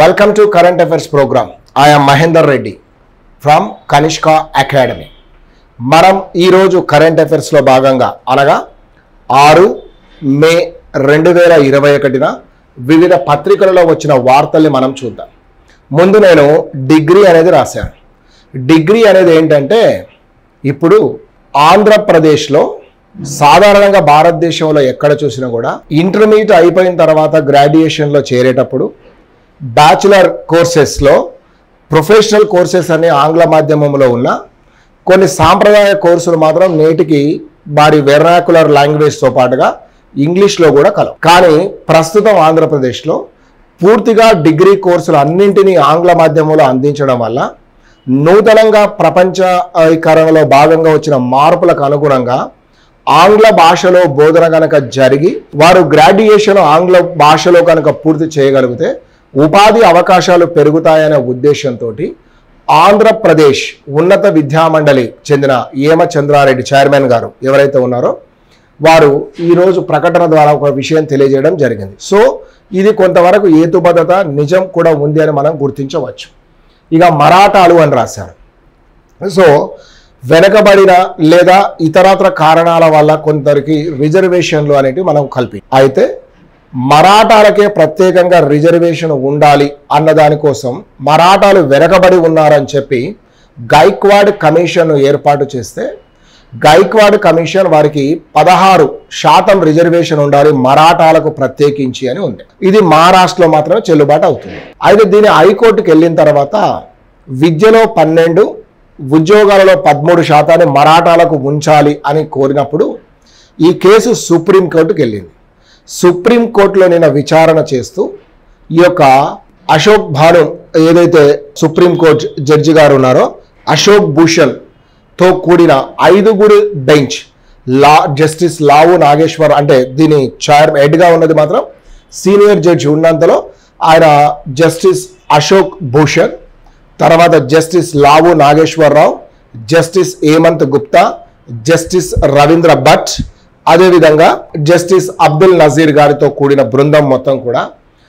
welcome to current affairs program I'm Mahender Reddy from Kanishka academy మనం ఈరోజు current అఫైర్స్లో భాగంగా అనగా ఆరు మే రెండు వేల ఇరవై ఒకటిన వివిధ పత్రికలలో వచ్చిన వార్తల్ని మనం చూద్దాం ముందు నేను డిగ్రీ అనేది రాశాను డిగ్రీ అనేది ఏంటంటే ఇప్పుడు ఆంధ్రప్రదేశ్లో సాధారణంగా భారతదేశంలో ఎక్కడ చూసినా కూడా ఇంటర్మీడియట్ అయిపోయిన తర్వాత గ్రాడ్యుయేషన్లో చేరేటప్పుడు బ్యాచులర్ కోర్సెస్లో ప్రొఫెషనల్ కోర్సెస్ అనే ఆంగ్ల మాధ్యమంలో ఉన్న కొన్ని సాంప్రదాయ కోర్సులు మాత్రం నేటికి వారి వెర్నాకులర్ లాంగ్వేజ్తో పాటుగా ఇంగ్లీష్లో కూడా కలవు కానీ ప్రస్తుతం ఆంధ్రప్రదేశ్లో పూర్తిగా డిగ్రీ కోర్సులు అన్నింటినీ ఆంగ్ల మాధ్యమంలో అందించడం వల్ల నూతనంగా ప్రపంచీకరణలో భాగంగా వచ్చిన మార్పులకు అనుగుణంగా ఆంగ్ల భాషలో బోధన కనుక జరిగి వారు గ్రాడ్యుయేషన్ ఆంగ్ల భాషలో కనుక పూర్తి చేయగలిగితే ఉపాధి అవకాశాలు పెరుగుతాయనే ఉద్దేశంతో ఆంధ్రప్రదేశ్ ఉన్నత విద్యామండలి చెందిన ఏమ చంద్రారెడ్డి చైర్మన్ గారు ఎవరైతే ఉన్నారో వారు ఈరోజు ప్రకటన ద్వారా ఒక విషయం తెలియజేయడం జరిగింది సో ఇది కొంతవరకు ఏతుబద్ధత నిజం కూడా ఉంది అని మనం గుర్తించవచ్చు ఇక మరాఠాలు అని రాశారు సో వెనకబడిన లేదా ఇతరత్ర కారణాల వల్ల కొందరికి రిజర్వేషన్లు అనేటివి మనం కల్పి అయితే మరాఠాలకే ప్రత్యేకంగా రిజర్వేషన్ ఉండాలి అన్న దానికోసం మరాఠాలు వెనకబడి ఉన్నారని చెప్పి గైక్వాడ్ కమిషన్ ఏర్పాటు చేస్తే గైక్వాడ్ కమిషన్ వారికి పదహారు శాతం రిజర్వేషన్ ఉండాలి మరాఠాలకు ప్రత్యేకించి అని ఉంది ఇది మహారాష్ట్రలో మాత్రమే చెల్లుబాటు అవుతుంది అయితే దీని హైకోర్టుకి వెళ్ళిన తర్వాత విద్యలో పన్నెండు ఉద్యోగాలలో పదమూడు శాతాన్ని మరాఠాలకు ఉంచాలి అని కోరినప్పుడు ఈ కేసు సుప్రీంకోర్టుకి వెళ్ళింది సుప్రీంకోర్టులో నిన్న విచారణ చేస్తూ ఈ యొక్క అశోక్ భాను ఏదైతే సుప్రీంకోర్టు జడ్జి గారు ఉన్నారో అశోక్ భూషణ్ తో కూడిన ఐదుగురు బెంచ్ లా జస్టిస్ లావు నాగేశ్వర్ అంటే దీని చైర్ హెడ్గా ఉన్నది మాత్రం సీనియర్ జడ్జి ఉన్నంతలో ఆయన జస్టిస్ అశోక్ భూషణ్ తర్వాత justice Lavu Nageswararao justice Hemant Gupta justice Ravindra Bhat అదేవిధంగా జస్టిస్ అబ్దుల్ నజీర్ గారితో కూడిన బృందం మొత్తం కూడా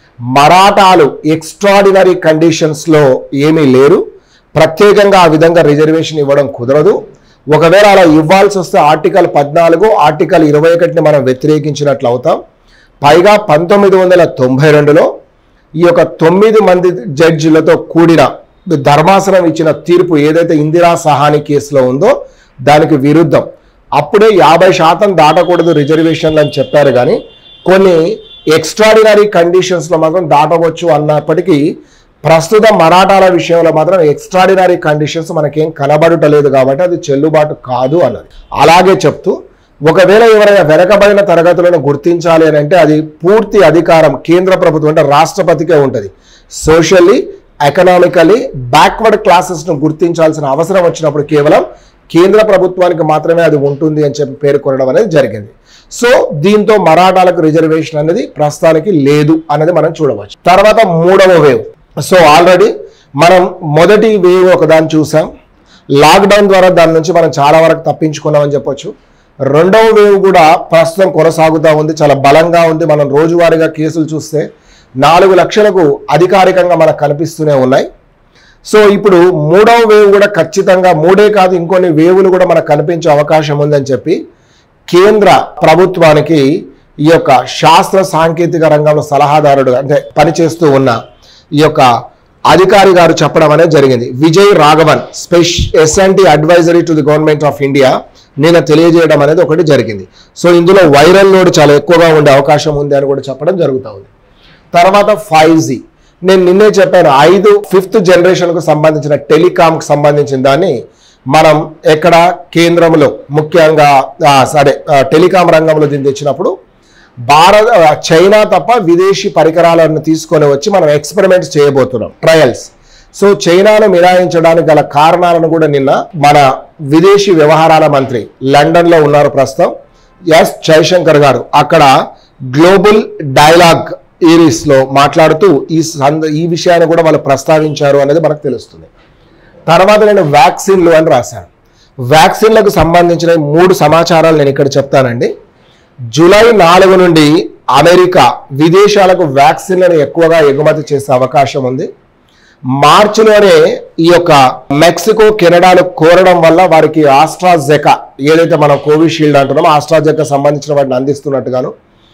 మరాఠాలు ఎక్స్ట్రాడినరీ కండిషన్స్లో ఏమీ లేరు ప్రత్యేకంగా ఆ విధంగా రిజర్వేషన్ ఇవ్వడం కుదరదు ఒకవేళ అలా ఇవ్వాల్సి వస్తే ఆర్టికల్ పద్నాలుగు ఆర్టికల్ ఇరవై ఒకటిని మనం వ్యతిరేకించినట్లు అవుతాం పైగా పంతొమ్మిది వందల తొంభై రెండులో ఈ యొక్క తొమ్మిది మంది జడ్జిలతో కూడిన ధర్మాసనం ఇచ్చిన తీర్పు ఏదైతే ఇందిరా సహాని కేసులో ఉందో దానికి విరుద్ధం అప్పుడే యాభై శాతం దాటకూడదు రిజర్వేషన్లు అని చెప్పారు కానీ కొన్ని ఎక్స్ట్రాడినరీ కండిషన్స్లో మాత్రం దాటవచ్చు అన్నప్పటికీ ప్రస్తుత మరాఠాల విషయంలో మాత్రం ఎక్స్ట్రాడినరీ కండిషన్స్ మనకేం కనబడటలేదు కాబట్టి అది చెల్లుబాటు కాదు అన్నది అలాగే చెప్తూ ఒకవేళ ఎవరైనా వెనకబడిన తరగతులను గుర్తించాలి అని అంటే అది పూర్తి అధికారం కేంద్ర ప్రభుత్వం అంటే రాష్ట్రపతికే ఉంటుంది సోషల్లీ ఎకనామికలీ బ్యాక్వర్డ్ క్లాసెస్ను గుర్తించాల్సిన అవసరం వచ్చినప్పుడు కేవలం కేంద్ర ప్రభుత్వానికి మాత్రమే అది ఉంటుంది అని చెప్పి పేర్కొనడం అనేది జరిగింది సో దీంతో మరాఠాలకు రిజర్వేషన్ అనేది ప్రస్తుతానికి లేదు అనేది మనం చూడవచ్చు తర్వాత మూడవ వేవ్ సో ఆల్రెడీ మనం మొదటి వేవ్ ఒకదాన్ని చూసాం లాక్డౌన్ ద్వారా దాని నుంచి మనం చాలా వరకు తప్పించుకున్నామని చెప్పొచ్చు రెండవ వేవ్ కూడా ప్రస్తుతం కొనసాగుతూ ఉంది చాలా బలంగా ఉంది మనం రోజువారీగా కేసులు చూస్తే నాలుగు లక్షలకు అధికారికంగా మనకు కనిపిస్తూనే ఉన్నాయి సో ఇప్పుడు మూడవ వేవ్ కూడా ఖచ్చితంగా మూడే కాదు ఇంకొన్ని వేవులు కూడా మనకు కనిపించే అవకాశం ఉందని చెప్పి కేంద్ర ప్రభుత్వానికి ఈ యొక్క శాస్త్ర సాంకేతిక రంగంలో సలహాదారుడు అంటే పనిచేస్తూ ఉన్న ఈ యొక్క అధికారి గారు చెప్పడం అనేది జరిగింది విజయ్ రాఘవన్ స్పెష్ ఎస్ఎన్టీ advisory to the government of India నిన్న తెలియజేయడం అనేది ఒకటి జరిగింది సో ఇందులో వైరల్ లోడ్ చాలా ఎక్కువగా ఉండే అవకాశం ఉంది అని కూడా చెప్పడం జరుగుతూ ఉంది తర్వాత ఫైవ్ జీ నేను నిన్నే చెప్పాను ఐదు ఫిఫ్త్ జనరేషన్కు సంబంధించిన టెలికాంకి సంబంధించిన దాన్ని మనం ఎక్కడ కేంద్రంలో ముఖ్యంగా ఆ, సరే ఆ, టెలికాం రంగంలో దీన్ని తెచ్చినప్పుడు భారత ఆ, చైనా తప్ప విదేశీ పరికరాలను తీసుకొని వచ్చి మనం ఎక్స్పెరిమెంట్స్ చేయబోతున్నాం ట్రయల్స్ సో చైనాను మిరాయించడానికి గల కారణాలను కూడా నిన్న మన విదేశీ వ్యవహారాల మంత్రి లండన్లో ఉన్నారు ప్రస్తుతం ఎస్ జయశంకర్ గారు అక్కడ గ్లోబల్ డైలాగ్ ఏరీస్లో మాట్లాడుతూ ఈ సంద ఈ విషయాన్ని కూడా వాళ్ళు ప్రస్తావించారు అనేది మనకు తెలుస్తుంది తర్వాత నేను వ్యాక్సిన్లు అని రాశాను వ్యాక్సిన్లకు సంబంధించిన మూడు సమాచారాలు నేను ఇక్కడ చెప్తానండి జూలై నాలుగు నుండి అమెరికా విదేశాలకు వ్యాక్సిన్లను ఎక్కువగా ఎగుమతి చేసే అవకాశం ఉంది మార్చిలోనే ఈ యొక్క మెక్సికో కెనడాలు కోరడం వల్ల వారికి ఆస్ట్రాజెకా ఏదైతే మనం కోవిషీల్డ్ అంటున్నామో ఆస్ట్రాజెకా సంబంధించిన వాటిని అందిస్తున్నట్టుగాను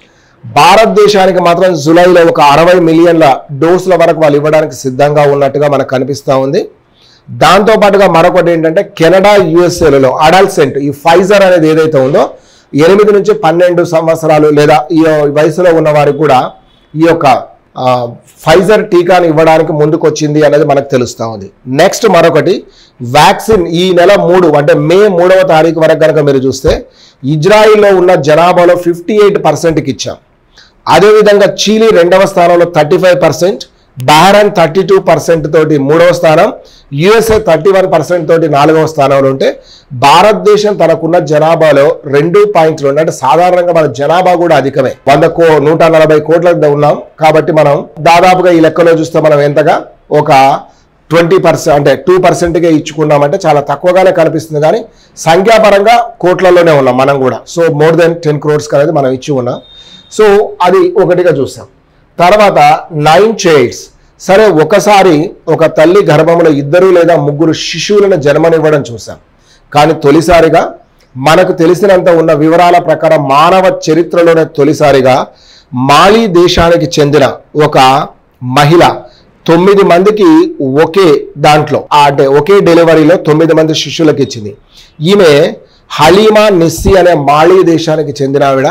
భారతదేశానికి మాత్రం జూలైలో ఒక అరవై మిలియన్ల డోసుల వరకు వాళ్ళు ఇవ్వడానికి సిద్ధంగా ఉన్నట్టుగా మనకు కనిపిస్తూ ఉంది దాంతో పాటుగా మరొకటి ఏంటంటే కెనడా యుఎస్ఏలలో అడల్సెంట్ ఈ ఫైజర్ అనేది ఏదైతే ఉందో ఎనిమిది నుంచి పన్నెండు సంవత్సరాలు లేదా ఈ వయసులో ఉన్న వారికి కూడా ఈ యొక్క ఆ, ఫైజర్ టీకాను ఇవ్వడానికి ముందుకొచ్చింది అనేది మనకు తెలుస్తూ ఉంది నెక్స్ట్ మరొకటి వ్యాక్సిన్ ఈ నెల మూడు అంటే మే మూడవ తారీఖు వరకు కనుక మీరు చూస్తే ఇజ్రాయిల్లో ఉన్న జనాభాలో ఫిఫ్టీ ఎయిట్ పర్సెంట్కి ఇచ్చాం అదేవిధంగా చీలీ రెండవ స్థానంలో thirty five percent Bahrain thirty two percent తోటి మూడవ స్థానం యుఎస్ఏ థర్టీ వన్ పర్సెంట్ తోటి నాలుగవ స్థానంలో ఉంటే భారతదేశం తనకున్న జనాభాలో రెండు పాయింట్ రెండు అంటే సాధారణంగా మన జనాభా కూడా అధికమే వంద కో నూట నలభై కోట్ల ఉన్నాం కాబట్టి మనం దాదాపుగా ఈ లెక్కలో చూస్తే మనం ఎంతగా ఒక ట్వంటీ పర్సెంట్ అంటే టూ పర్సెంట్గా ఇచ్చుకున్నామంటే చాలా తక్కువగానే కనిపిస్తుంది కానీ సంఖ్యాపరంగా కోట్లలోనే ఉన్నాం మనం కూడా so more than ten crores అనేది మనం ఇచ్చి ఉన్నాం సో అది ఒకటిగా చూసాం తర్వాత నైన్ చైల్డ్స్ సరే ఒకసారి ఒక తల్లి గర్భంలో ఇద్దరు లేదా ముగ్గురు శిశువులను జన్మనివ్వడం చూసాం కానీ తొలిసారిగా మనకు తెలిసినంత ఉన్న వివరాల ప్రకారం మానవ చరిత్రలోనే తొలిసారిగా మాలి దేశానికి చెందిన ఒక మహిళ తొమ్మిది మందికి ఒకే దాంట్లో ఆ అంటే ఒకే డెలివరీలో తొమ్మిది మంది శిష్యులకు ఇచ్చింది ఈమె హలీమా నిస్సి అనే మాళీ దేశానికి చెందిన ఆవిడ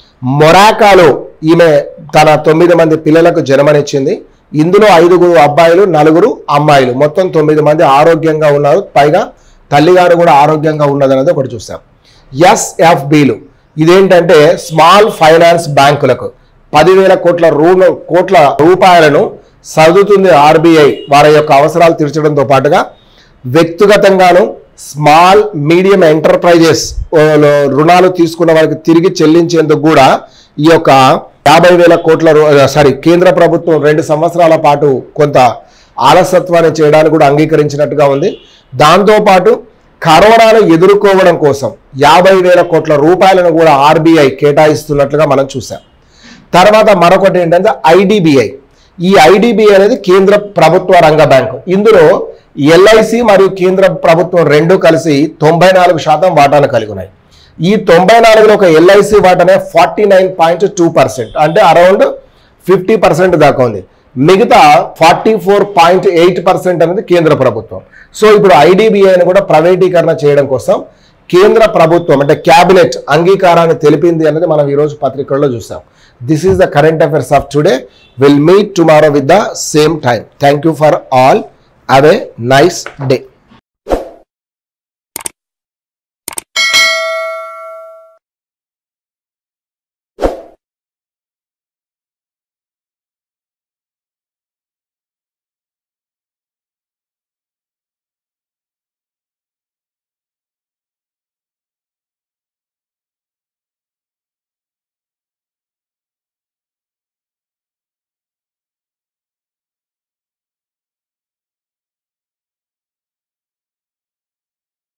మొరాకాలో ఈమె తన తొమ్మిది మంది పిల్లలకు జన్మనిచ్చింది ఇందులో ఐదుగురు అబ్బాయిలు నలుగురు అమ్మాయిలు మొత్తం తొమ్మిది మంది ఆరోగ్యంగా ఉన్నారు పైగా తల్లిగారు కూడా ఆరోగ్యంగా ఉన్నదనేది ఒకటి చూసాం ఎస్ఎఫ్బిలు ఇదేంటంటే స్మాల్ ఫైనాన్స్ బ్యాంకులకు పదివేల కోట్ల రూ కోట్ల రూపాయలను సర్దుతుంది ఆర్బీఐ వారి యొక్క అవసరాలు తీర్చడంతో పాటుగా వ్యక్తిగతంగాను స్మాల్ మీడియం ఎంటర్ప్రైజెస్ రుణాలు తీసుకున్న వారికి తిరిగి చెల్లించేందుకు కూడా ఈ యొక్క యాభై వేల కోట్ల రూ- సారీ కేంద్ర ప్రభుత్వం రెండు సంవత్సరాల పాటు కొంత ఆలసత్వాన్ని చేయడానికి కూడా అంగీకరించినట్టుగా ఉంది దాంతోపాటు కరోనాను ఎదుర్కోవడం కోసం యాభై వేల కోట్ల రూపాయలను కూడా ఆర్బీఐ కేటాయిస్తున్నట్లుగా మనం చూసాం తర్వాత మరొకటి ఏంటంటే ఐడిబిఐ ఈ ఐడిబిఐ అనేది కేంద్ర ప్రభుత్వ రంగ బ్యాంకు ఇందులో ఎల్ఐసి మరియు కేంద్ర ప్రభుత్వం రెండు కలిసి తొంభై నాలుగు శాతం వాటాను కలిగి ఉన్నాయి ఈ తొంభై నాలుగులో ఒక ఎల్ఐసి వాటానే forty nine point two percent అంటే అరౌండ్ ఫిఫ్టీ పర్సెంట్ దాకా ఉంది మిగతా forty four point eight percent అనేది కేంద్ర ప్రభుత్వం సో ఇప్పుడు ఐడిబిఐని కూడా ప్రైవేటీకరణ చేయడం కోసం కేంద్ర ప్రభుత్వం అంటే క్యాబినెట్ అంగీకారాన్ని తెలిపింది అనేది మనం ఈరోజు పత్రికల్లో చూసాం this is the current affairs of today will meet tomorrow with the same time thank you for all have a nice day